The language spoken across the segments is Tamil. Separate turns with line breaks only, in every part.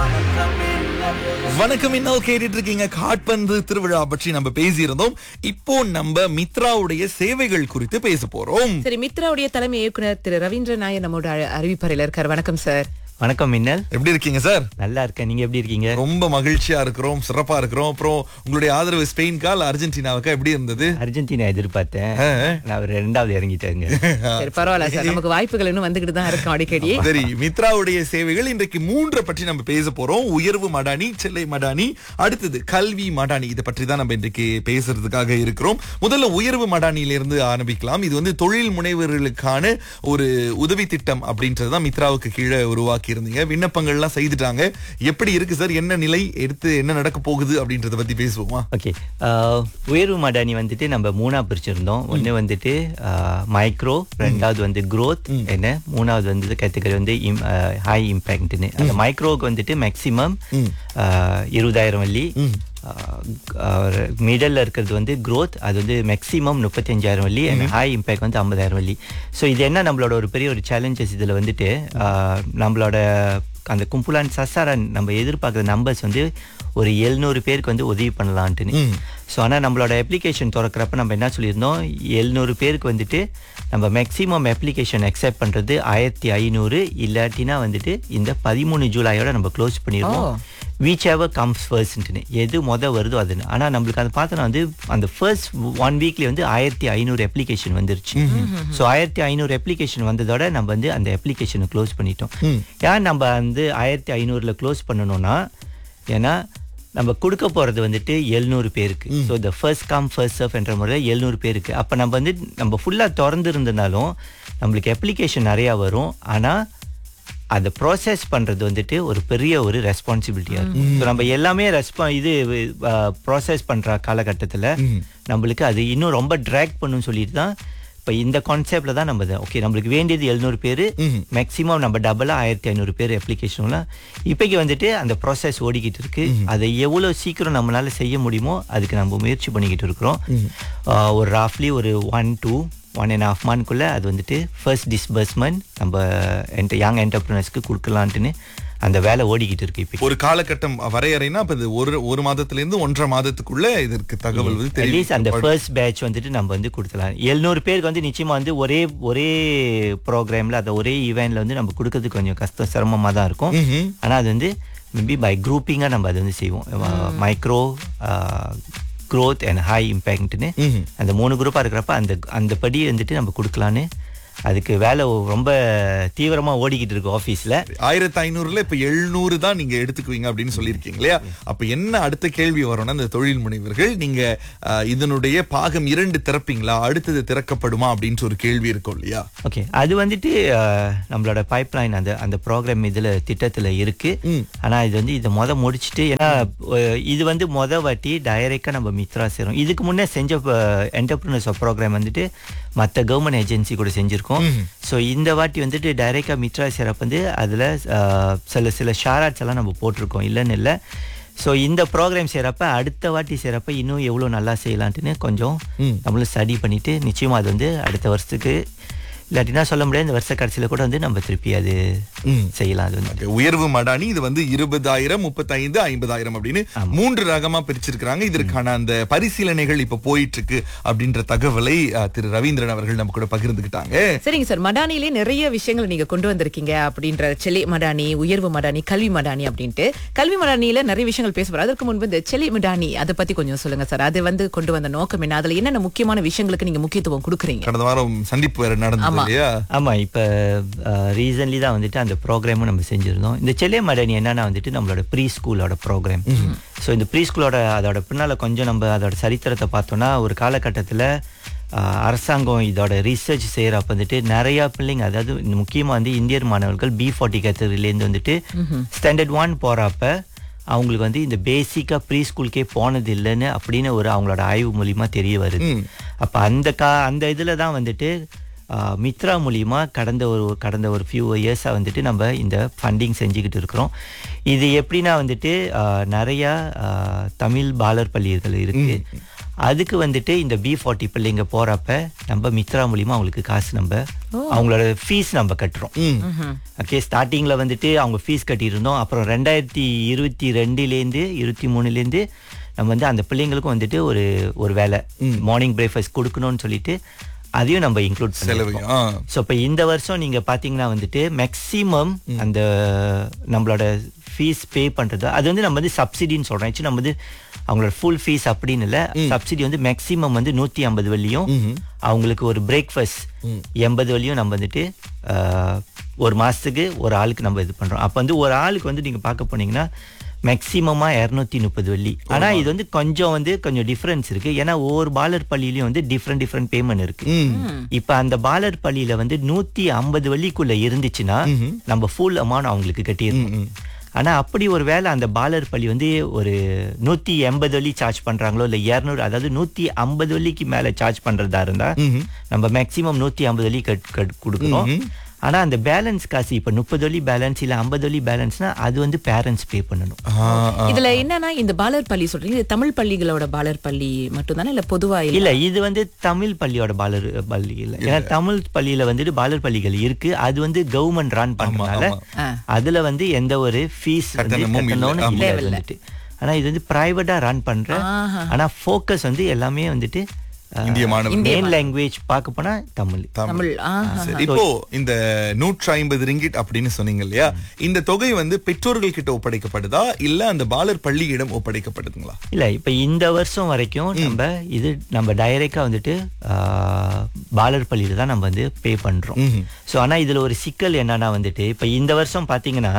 வணக்கம் இன்னும் கேட்டுட்டு இருக்கீங்க காட்பந்து திருவிழா பற்றி நம்ம பேசியிருந்தோம் இப்போ நம்ம மித்ராவுடைய சேவைகள் குறித்து பேச போறோம்
சரி மித்ராவுடைய தலைமை இயக்குனர் திரு ரவீந்திர நாயர் நம்மோட அ- அறிவிப்பறையில இருக்கார் வணக்கம் சார்
வணக்கம் மின்னல்
எப்படி இருக்கீங்க சார்
நல்லா இருக்கேன் நீங்க எப்படி இருக்கீங்க
ரொம்ப மகிழ்ச்சியா இருக்கிறோம் சிறப்பா இருக்கிறோம் அப்புறம் உங்களுடைய ஆதரவு ஸ்பெயின்கா இல்ல அர்ஜென்டினாவுக்கா எப்படி இருந்தது
அர்ஜென்டினா எதிர்பார்த்தேன்
ஆ.
நான் ஒரு ரெண்டாவது இறங்கிட்டேங்க
சரி பரவாயில்ல சார் நமக்கு வாய்ப்புகள் இன்னும் வந்துகிட்டு தான் இருக்கும் அடிக்கடி
சரி மித்ராவுடைய சேவைகள் இன்றைக்கு மூன்றை பற்றி நம்ம பேச போறோம் உயர்வு மடானி செல்லை மடானி அடுத்தது கல்வி மடானி இதை பற்றி தான் நம்ம இன்றைக்கு பேசுறதுக்காக இருக்கிறோம் முதல்ல உயர்வு மடானியிலிருந்து ஆரம்பிக்கலாம் இது வந்து தொழில் முனைவர்களுக்கான ஒரு உதவி திட்டம் அப்படின்றது தான் மித்ராவுக்கு கீழே உருவாக்கி இருந்தீங்க விண்ணப்பங்கள்லாம் செய்துட்டாங்க எப்படி இருக்கு சார் என்ன நிலை எடுத்து என்ன நடக்க போகுது அப்படின்றத பத்தி பேசுவோமா
ஓகே உயர்வு மடானி வந்துட்டு நம்ம மூணா பிரிச்சிருந்தோம் ஒன்று வந்துட்டு மைக்ரோ ரெண்டாவது வந்து growth என்ன மூணாவது வந்து கேட்டகரி வந்து ஹை இம்பேக்ட்னு அந்த மைக்ரோவுக்கு வந்துட்டு மேக்சிமம் இருபதாயிரம் வள்ளி மிடல்ல இருக்கிறது வந்து growth அது வந்து மேக்ஸிமம் முப்பத்தஞ்சாயிரம் வள்ளி அண்ட் ஹை இம்பேக்ட் வந்து ஐம்பதாயிரம் வள்ளி ஸோ இது என்ன நம்மளோட ஒரு பெரிய ஒரு சேலஞ்சஸ் இதில் வந்துட்டு ஆஹ், நம்மளோட அந்த கும்புலான் சசாரன் நம்ம எதிர்பார்க்குற நம்பர்ஸ் வந்து ஒரு எழுநூறு பேருக்கு வந்து உதவி பண்ணலான்ட்டுன்னு ஸோ ஆனால் நம்மளோட அப்ளிகேஷன் திறக்கிறப்ப நம்ம என்ன சொல்லியிருந்தோம் எழுநூறு பேருக்கு வந்துட்டு நம்ம மேக்ஸிமம் அப்ளிகேஷன் அக்செப்ட் பண்ணுறது ஆயிரத்தி ஐநூறு இல்லாட்டினா வந்துட்டு இந்த பதிமூணு ஜூலையோட நம்ம க்ளோஸ் பண்ணிடுவோம் வீச் எவர் கம்ஸ் ஃபர்ஸ்ட்னு எது மொதல் வருதோ அதுன்னு ஆனால் நம்மளுக்கு அது பார்த்தோன்னா வந்து அந்த ஃபர்ஸ்ட் ஒன் வீக்லேயே வந்து ஆயிரத்தி ஐநூறு அப்ளிகேஷன் வந்துருச்சு ஸோ ஆயிரத்தி ஐநூறு அப்ளிகேஷன் வந்ததோட நம்ம வந்து அந்த அப்ளிகேஷனை க்ளோஸ் பண்ணிட்டோம் ஏன் நம்ம வந்து ஆயிரத்தி ஐநூறுல க்ளோஸ் பண்ணணும்னா ஏன்னா நம்ம கொடுக்க போறது வந்துட்டு எழுநூறு பேருக்கு so the first come first serve என்ற முறையில் எழுநூறு பேருக்கு அப்போ நம்ம வந்து நம்ம ஃபுல்லாக திறந்து இருந்தனாலும் நம்மளுக்கு அப்ளிகேஷன் நிறையா வரும் ஆனால் அதை ப்ராசஸ் பண்றது வந்துட்டு ஒரு பெரிய ஒரு ரெஸ்பான்சிபிலிட்டியா இருக்கும் So நம்ம எல்லாமே ரெஸ்பா இது ப்ராசஸ் பண்ற காலகட்டத்தில் நம்மளுக்கு அது இன்னும் ரொம்ப ட்ராக் பண்ணுன்னு சொல்லிட்டு தான் இப்போ இந்த கான்செப்ட்ல தான் நம்ம ஓகே நம்மளுக்கு வேண்டியது எழுநூறு பேர் மேக்ஸிமம் நம்ம டபுளாக ஆயிரத்தி ஐநூறு பேர் அப்ளிகேஷன்லாம் இப்போக்கி வந்துட்டு அந்த ப்ராசஸ் ஓடிக்கிட்டு இருக்கு அதை எவ்வளோ சீக்கிரம் நம்மளால செய்ய முடியுமோ அதுக்கு நம்ம முயற்சி பண்ணிக்கிட்டு இருக்கிறோம் ஆஹ் ஒரு ராஃப்லி ஒரு one two one and half மந்த்க்குள்ளே அது வந்துட்டு ஃபர்ஸ்ட் டிஸ்பர்ஸ்மெண்ட் நம்ம என்ட யங் என்டர்பிரினர்ஸ்க்கு கொடுக்கலான்ட்டுன்னு அந்த வேலை ஓடிக்கிட்டு இருக்கு இப்போ
ஒரு காலகட்டம் வரையறைனா அப்ப இது ஒரு ஒரு மாதத்துல இருந்து ஒன்றரை மாதத்துக்குள்ள இதற்கு தகவல் வந்து
அட்லீஸ்ட் அந்த
தெரியும்
ஃபர்ஸ்ட் பேட்ச் வந்துட்டு நம்ம வந்து கொடுத்துலாம் எழுநூறு பேருக்கு வந்து நிச்சயமா வந்து ஒரே ஒரே ப்ரோக்ராம்ல அந்த ஒரே ஈவெண்ட்ல வந்து நம்ம கொடுக்கறது கொஞ்சம் கஷ்டம் சிரமமா தான் இருக்கும் ஆனா அது வந்து மேபி பை குரூப்பிங்கா நம்ம அதை வந்து செய்வோம் மைக்ரோ growth அண்ட் ஹை இம்பேக்ட்னு அந்த மூணு குரூப்பா இருக்கிறப்ப அந்த அந்த படி வந்துட்டு நம்ம கொடுக்கலான்னு அதுக்கு வேலை ரொம்ப தீவிரமா ஓடிக்கிட்டு இருக்கு ஆஃபீஸ்ல
ஆயிரத்தி ஐநூறுல இப்ப எழுநூறு தான் நீங்க எடுத்துக்குவீங்க அப்படின்னு சொல்லியிருக்கீங்க இல்லையா அப்ப என்ன அடுத்த கேள்வி வரும்னா இந்த தொழில் முனைவர்கள் நீங்க அஹ், இதனுடைய பாகம் இரண்டு திறப்பீங்களா அடுத்தது திறக்கப்படுமா அப்படின்ட்டு ஒரு கேள்வி இருக்கும் இல்லையா
ஓகே அது வந்துட்டு அஹ், நம்மளோட பைப்லைன் அந்த அந்த ப்ரோக்ராம் இதுல திட்டத்துல இருக்கு ஆனா இது வந்து இதை மொத முடிச்சிட்டு ஏன்னா அஹ், இது வந்து மொத வாட்டி டைரக்டா நம்ம மித்ரா சேரும் இதுக்கு முன்னே செஞ்ச என்டர்பிரினர்ஸ் ப்ரோக்ராம் வந்துட்டு மற்ற கவர்மெண்ட் ஏஜென்சி கூட செஞ்சிருக்கோம் ஸோ இந்த வாட்டி வந்துட்டு டைரக்டா மித்ரா சேரப் வந்து அதுல அஹ், சில சில ஷாராட்ஸ் எல்லாம் நம்ம போட்டிருக்கோம் இல்லைன்னு இல்லை ஸோ இந்த ப்ரோக்ராம் செய்கிறப்ப அடுத்த வாட்டி செய்கிறப்ப இன்னும் எவ்வளோ நல்லா செய்யலான்ட்டுன்னு கொஞ்சம் நம்மளும் ஸ்டடி பண்ணிட்டு நிச்சயமா அது வந்து அடுத்த வருஷத்துக்கு இல்லாட்டினா சொல்ல முடியாது இந்த வருஷ கடைசியில் கூட வந்து நம்ம திருப்பி அது செய்யலாம் அது வந்து
Okay, உயர்வு மடானி இது வந்து இருபதாயிரம் முப்பத்தைந்து ஐம்பதாயிரம் அப்படின்னு மூன்று ரகமா பிரிச்சிருக்கிறாங்க இதற்கான அந்த பரிசீலனைகள் இப்ப போயிட்டு இருக்கு அப்படின்ற தகவலை அஹ், திரு ரவீந்திரன் அவர்கள் நம்ம கூட பகிர்ந்துகிட்டாங்க
சரிங்க சார் மடானிலே நிறைய விஷயங்களை நீங்க கொண்டு வந்திருக்கீங்க அப்படின்ற செலி மடானி உயர்வு மடானி கல்வி மடானி அப்படின்ட்டு கல்வி மடானியில நிறைய விஷயங்கள் பேச போறோம் அதற்கு முன்பு இந்த செலி மடானி அதை பத்தி கொஞ்சம் சொல்லுங்க சார் அது வந்து கொண்டு வந்த நோக்கம் என்ன அதுல என்னென்ன முக்கியமான விஷயங்களுக்கு நீங்க முக்கியத்துவம் கொடுக்குறீங்க
கடந்த வாரம் சந்திப்பு வேற நடந்தது இல்லையா
ஆமா இப்போ ரீசன்ட்லி தான் வந்துட்டு அந்த ப்ரோக்ராமும் நம்ம செஞ்சிருந்தோம் இந்த செல்லே மடனி என்னன்னா வந்துட்டு நம்மளோட ப்ரீ ஸ்கூலோட ப்ரோக்ராம் ஸோ இந்த ப்ரீ ஸ்கூலோட அதோட பின்னால கொஞ்சம் நம்ம அதோட சரித்திரத்தை பார்த்தோம்னா ஒரு காலகட்டத்தில் அரசாங்கம் இதோட ரிசர்ச் செய்கிறப்ப வந்துட்டு நிறையா பிள்ளைங்க அதாவது முக்கியமாக வந்து இந்தியர் மாணவர்கள் பி ஃபார்ட்டி கேட்டகரியிலேருந்து வந்துட்டு ஸ்டாண்டர்ட் ஒன் போகிறப்ப அவங்களுக்கு வந்து இந்த பேசிக்காக ப்ரீ ஸ்கூலுக்கே போனது இல்லைன்னு அப்படின்னு ஒரு அவங்களோட ஆய்வு மூலியமா தெரிய வருது அப்போ அந்த கா அந்த இதில் தான் வந்துட்டு ஆஹ், மித்ரா மூலியமா கடந்த ஒரு கடந்த ஒரு ஃபியூ இயர்ஸாக வந்துட்டு நம்ம இந்த ஃபண்டிங் செஞ்சுக்கிட்டு இருக்கிறோம் இது எப்படின்னா வந்துட்டு ஆஹ், நிறையா ஆஹ், தமிழ் பாலர் பள்ளிகள் இருக்கு அதுக்கு வந்துட்டு இந்த பி ஃபார்ட்டி பிள்ளைங்க போறப்ப நம்ம மித்ரா மூலியமா அவங்களுக்கு காசு நம்ம அவங்களோட ஃபீஸ் நம்ம கட்டுறோம் ஓகே ஸ்டார்டிங்ல வந்துட்டு அவங்க ஃபீஸ் கட்டியிருந்தோம் அப்புறம் ரெண்டாயிரத்தி இருபத்தி ரெண்டுலேருந்து இருபத்தி மூணுலேருந்து நம்ம வந்து அந்த பிள்ளைங்களுக்கும் வந்துட்டு ஒரு ஒரு வேலை மார்னிங் பிரேக்ஃபாஸ்ட் கொடுக்கணும்னு சொல்லிட்டு அதையும் நம்ம இன்க்ளூட்
செலவு
பண்ணிருக்கோம்
ஆ.
ஸோ இப்போ இந்த வருஷம் நீங்க பாத்தீங்கன்னா வந்துட்டு மேக்ஸிமம் அந்த நம்மளோட ஃபீஸ் பே பண்றது அது வந்து நம்ம வந்து சப்சிடின்னு சொல்றோம் ஆக்சுவலி நம்ம வந்து அவங்களோட ஃபுல் ஃபீஸ் அப்படின்னு இல்ல சப்சிடி வந்து மேக்ஸிமம் வந்து நூத்தி ஐம்பது வழியும் அவங்களுக்கு ஒரு பிரேக்ஃபாஸ்ட் எண்பது வழியும் நம்ம வந்துட்டு ஆஹ், ஒரு மாசத்துக்கு ஒரு ஆளுக்கு நம்ம இது பண்றோம் அப்ப வந்து ஒரு ஆளுக்கு வந்து நீங்க பார்க்க போனீங்கன்னா மேக்சிமமா இரநூத்தி முப்பது வெள்ளி ஆனா இது வந்து கொஞ்சம் வந்து கொஞ்சம் டிஃபரன்ஸ் இருக்கு ஏன்னா ஒவ்வொரு பாலர் பள்ளியிலயும் வந்து டிஃப்ரெண்ட் டிஃப்ரெண்ட் பேமெண்ட் இருக்கு இப்ப அந்த பாலர் பள்ளியில வந்து நூத்தி ஐம்பது வள்ளிக்குள்ள இருந்துச்சுன்னா நம்ம ஃபுல் அமௌண்ட் அவங்களுக்கு கட்டியிருக்கோம் ஆனா அப்படி ஒரு வேளை அந்த பாலர் பள்ளி வந்து ஒரு நூத்தி எண்பது வள்ளி சார்ஜ் பண்றாங்களோ இல்ல இருநூறு அதாவது நூத்தி ஐம்பது வள்ளிக்கு மேல சார்ஜ் பண்றதா இருந்தா நம்ம மேக்சிமம் நூத்தி ஐம்பது வள்ளி கட் கட் கொடுக்கணும் ஆனா அந்த பேலன்ஸ் காசு இப்ப முப்பது வள்ளி பேலன்ஸ் இல்ல ஐம்பது வள்ளி பேலன்ஸ்னா அது வந்து பேரண்ட்ஸ் பே பண்ணணும்
ஆ, ஆ.
இதுல என்னன்னா இந்த பாலர் பள்ளி சொல்றீங்க இது தமிழ் பள்ளிகளோட பாலர் பள்ளி மட்டும்தானே இல்ல பொதுவா இல்ல
இல்ல இது வந்து தமிழ் பள்ளியோட பாலர் பள்ளி இல்ல ஏன்னா தமிழ் பள்ளியில வந்துட்டு பாலர் பள்ளிகள் இருக்கு அது வந்து கவர்மெண்ட் ரன் பண்றதுனால
ஆ.
அதுல வந்து எந்த ஒரு ஃபீஸ்
கட்டணமும் இல்ல.
கட்டணும்னு
ஆமா.
இல்ல அது வந்துட்டு ஆனா இது வந்து பிரைவேட்டா ரன் பண்ற
ஆஹா.
ஆனா ஃபோக்கஸ் வந்து எல்லாமே வந்துட்டு
இந்திய மாணவர்கள்
மெயின் லாங்குவேஜ் பார்க்க போனா தமிழ்
தமிழ் ஆஹா.
சரி இப்போ இந்த நூற்றி ஐம்பது ரிங்கிட் அப்படின்னு சொன்னீங்க இல்லையா இந்த தொகை வந்து பெற்றோர்கள் கிட்ட ஒப்படைக்கப்படுதா இல்ல அந்த பாலர் பள்ளியிடம் ஒப்படைக்கப்படுதுங்களா
இல்ல இப்ப இந்த வருஷம் வரைக்கும் நம்ம இது நம்ம டைரக்டா வந்துட்டு ஆஹ், பாலர் பள்ளியில தான் நம்ம வந்து பே பண்றோம் சோ ஆனா இதுல ஒரு சிக்கல் என்னன்னா வந்துட்டு இப்ப இந்த வருஷம் பாத்தீங்கன்னா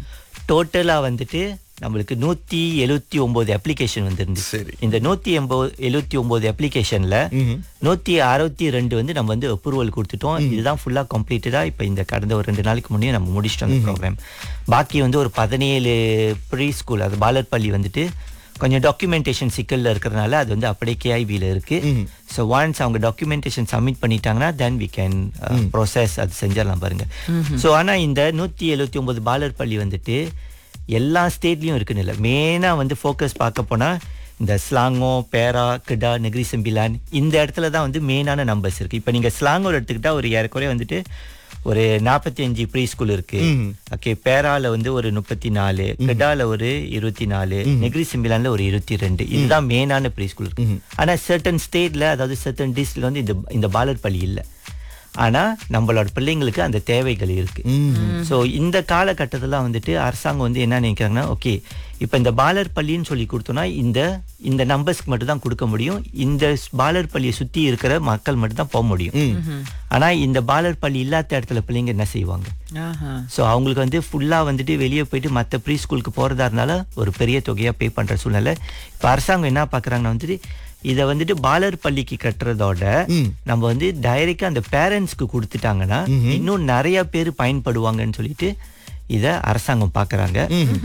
டோட்டலா வந்துட்டு நம்மளுக்கு நூத்தி எழுவத்தி ஒன்பது அப்ளிகேஷன் வந்துருந்துச்சு
சரி.
இந்த நூத்தி எண்பது எழுவத்தி ஒன்பது அப்ளிகேஷன்ல நூத்தி அறுபத்தி ரெண்டு வந்து நம்ம வந்து அப்ரூவல் கொடுத்துட்டோம் இதுதான் ஃபுல்லா கம்ப்ளீட்டடா இப்ப இந்த கடந்த ஒரு ரெண்டு நாளைக்கு முன்னே நம்ம முடிச்சிட்டோம் அந்த ப்ரோக்ராம் பாக்கி வந்து ஒரு பதினேழு ப்ரீ ஸ்கூல் அது பாலர் பள்ளி வந்துட்டு கொஞ்சம் டாக்குமெண்டேஷன் சிக்கல்ல இருக்கிறதுனால அது வந்து அப்படியே கேஐபியில் இருக்கு ஸோ ஒன்ஸ் அவங்க டாக்குமெண்டேஷன் சப்மிட் பண்ணிட்டாங்கன்னா தென் வி கேன் ப்ரோசஸ் அது செஞ்சிடலாம் பாருங்க ஸோ ஆனா இந்த நூத்தி எழுபத்தி ஒன்பது பாலர் பள்ளி வந்துட்டு எல்லா ஸ்டேட்லயும் இருக்குன்னு இல்லை மெயினா வந்து ஃபோக்கஸ் பார்க்க போனா இந்த ஸ்லாங்கோ பேரா கிடா நெகிரி செம்பிலான் இந்த இடத்துல தான் வந்து மெயினான நம்பர்ஸ் இருக்கு இப்போ நீங்க ஸ்லாங்கோட எடுத்துக்கிட்டா ஒரு ஏறக்குறைய வந்துட்டு ஒரு நாற்பத்தி அஞ்சு ப்ரீ ஸ்கூல் இருக்கு ஓகே பேரால வந்து ஒரு முப்பத்தி நாலு கிடால ஒரு இருபத்தி நாலு நெகிரி சிம்பிலான்ல ஒரு இருபத்தி ரெண்டு இதுதான் மெயினான ப்ரீ ஸ்கூல் இருக்கு ஆனா சர்டன் ஸ்டேட்ல அதாவது சர்டன் டிஸ்ட்ரிக்ட்ல வந்து இந்த இந்த பாலர் பள்ளி இல்ல ஆனா நம்மளோட பிள்ளைங்களுக்கு அந்த தேவைகள் இருக்கு சோ இந்த காலகட்டத்துல வந்துட்டு அரசாங்கம் வந்து என்ன நினைக்கிறாங்கன்னா ஓகே இப்ப இந்த பாலர் பள்ளின்னு சொல்லி கொடுத்தோம்னா இந்த இந்த நம்பர்ஸ்க்கு மட்டும் தான் கொடுக்க முடியும் இந்த ஸ்- பாலர் பள்ளியை சுத்தி இருக்கிற மக்கள் மட்டும் தான் போக முடியும் ஆனா இந்த பாலர் பள்ளி இல்லாத இடத்துல பிள்ளைங்க என்ன செய்வாங்க
ஆஹா.
ஸோ அவங்களுக்கு வந்து ஃபுல்லாக வந்துட்டு வெளியே போயிட்டு மற்ற ப்ரீ ஸ்கூலுக்கு போகிறதா இருந்தாலும் ஒரு பெரிய தொகையாக பே பண்ணுற சூழ்நிலை இப்போ அரசாங்கம் என்ன பார்க்குறாங்கன்னா வந்துட்டு இதை வந்துட்டு பாலர் பள்ளிக்கு கட்டுறதோட நம்ம வந்து டைரெக்டாக அந்த பேரண்ட்ஸ்க்கு கொடுத்துட்டாங்கன்னா இன்னும் நிறைய பேர் பயன்படுவாங்கன்னு சொல்லிட்டு இதை அரசாங்கம் பார்க்குறாங்க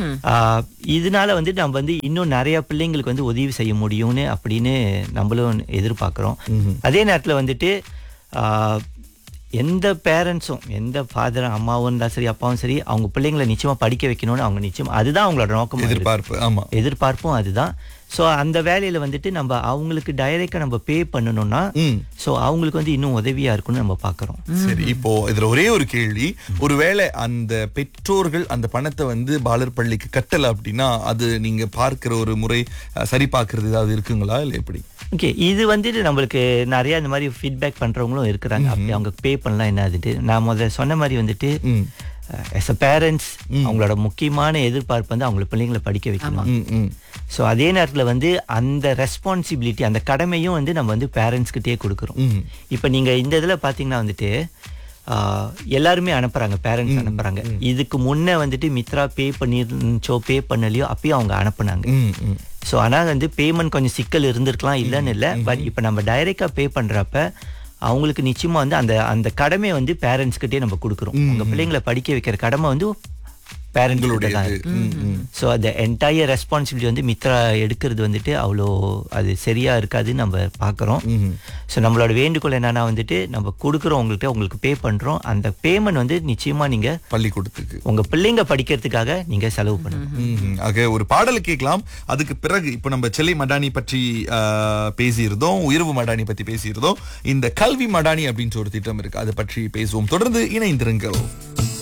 இதனால வந்து நம்ம வந்து இன்னும் நிறைய பிள்ளைங்களுக்கு வந்து உதவி செய்ய முடியும்னு அப்படின்னு நம்மளும் எதிர்பார்க்குறோம் அதே நேரத்தில் வந்துட்டு ஆஹ், எந்த பேரண்ட்ஸும் எந்த ஃபாதர் அம்மாவும் இருந்தாலும் சரி அப்பாவும் சரி அவங்க பிள்ளைங்களை நிச்சயமா படிக்க வைக்கணும்னு அவங்க நிச்சயம் அதுதான் அவங்களோட நோக்கம்
எதிர்பார்ப்பு ஆமா
எதிர்பார்ப்பும் அதுதான் சோ அந்த வேலையில வந்துட்டு நம்ம அவங்களுக்கு டைரக்டா நம்ம பே பண்ணணும்னா
ம்.
சோ அவங்களுக்கு வந்து இன்னும் உதவியா இருக்கும்னு நம்ம பாக்குறோம்
சரி இப்போ இதுல ஒரே ஒரு கேள்வி ஒருவேளை அந்த பெற்றோர்கள் அந்த பணத்தை வந்து பாலர் பள்ளிக்கு கட்டல அப்படின்னா அது நீங்க பார்க்கிற ஒரு முறை அஹ், சரி பார்க்கிறது ஏதாவது இருக்குங்களா இல்ல எப்படி
ஓகே இது வந்துட்டு நம்மளுக்கு நிறைய இந்த மாதிரி ஃபீட்பேக் பண்றவங்களும் இருக்கிறாங்க அப்படி அவங்க பே பண்ணலாம் என்ன ஆகுது நான் முதல்ல சொன்ன மாதிரி வந்துட்டு எஸ் அ பேரண்ட்ஸ் அவங்களோட முக்கியமான எதிர்பார்ப்பு வந்து அவங்கள பிள்ளைங்களை படிக்க வைக்கணும்
ம், ம்.
ஸோ அதே நேரத்தில் வந்து அந்த ரெஸ்பான்சிபிலிட்டி அந்த கடமையும் வந்து நம்ம வந்து பேரண்ட்ஸ்கிட்டே கொடுக்குறோம் இப்போ நீங்கள் இந்த இதில் பார்த்தீங்கன்னா வந்துட்டு ஆஹ், எல்லாருமே அனுப்புறாங்க பேரண்ட்ஸ் அனுப்புறாங்க இதுக்கு முன்னே வந்துட்டு மித்ரா பே பண்ணிருந்துச்சோ பே பண்ணலையோ அப்பயும் அவங்க அனுப்புனாங்க
ம், ம்.
ஸோ ஆனால் வந்து பேமெண்ட் கொஞ்சம் சிக்கல் இருந்திருக்கலாம் இல்லைன்னு இல்லை பட் இப்போ நம்ம டைரெக்டாக பே பண்ணுறப்ப அவங்களுக்கு நிச்சயமா வந்து அந்த அந்த கடமை வந்து பேரண்ட்ஸ்கிட்டே நம்ம கொடுக்குறோம் உங்க பிள்ளைங்களை படிக்க வைக்கிற கடமை வந்து பேரண்ட்களுடைய தான்
உங்களுடையது. ம், ம்.
ஸோ அந்த என்டையர் ரெஸ்பான்சிபிலிட்டி வந்து மித்ரா எடுக்கிறது வந்துட்டு அவ்வளோ அது சரியா இருக்காதுன்னு நம்ம பார்க்குறோம் ஸோ நம்மளோட வேண்டுகோள் என்னன்னா வந்துட்டு நம்ம கொடுக்குறோம் உங்கள்கிட்ட உங்களுக்கு பே பண்றோம் அந்த பேமெண்ட் வந்து நிச்சயமா நீங்க
பள்ளிக்கூடத்துக்கு
உங்க பிள்ளைங்க படிக்கிறதுக்காக நீங்க செலவு பண்ணணும்
ம்ஹும். ஆக ஒரு பாடல் கேட்கலாம் அதுக்கு பிறகு இப்ப நம்ம செல்லை மடானி பற்றி ஆஹ், பேசியிருந்தோம் உயர்வு மடானி பத்தி பேசியிருந்தோம் இந்த கல்வி மடானி அப்படின்ற ஒரு திட்டம் இருக்கு அதை பற்றி பேசுவோம் தொடர்ந்து இணைந்திருங்கள்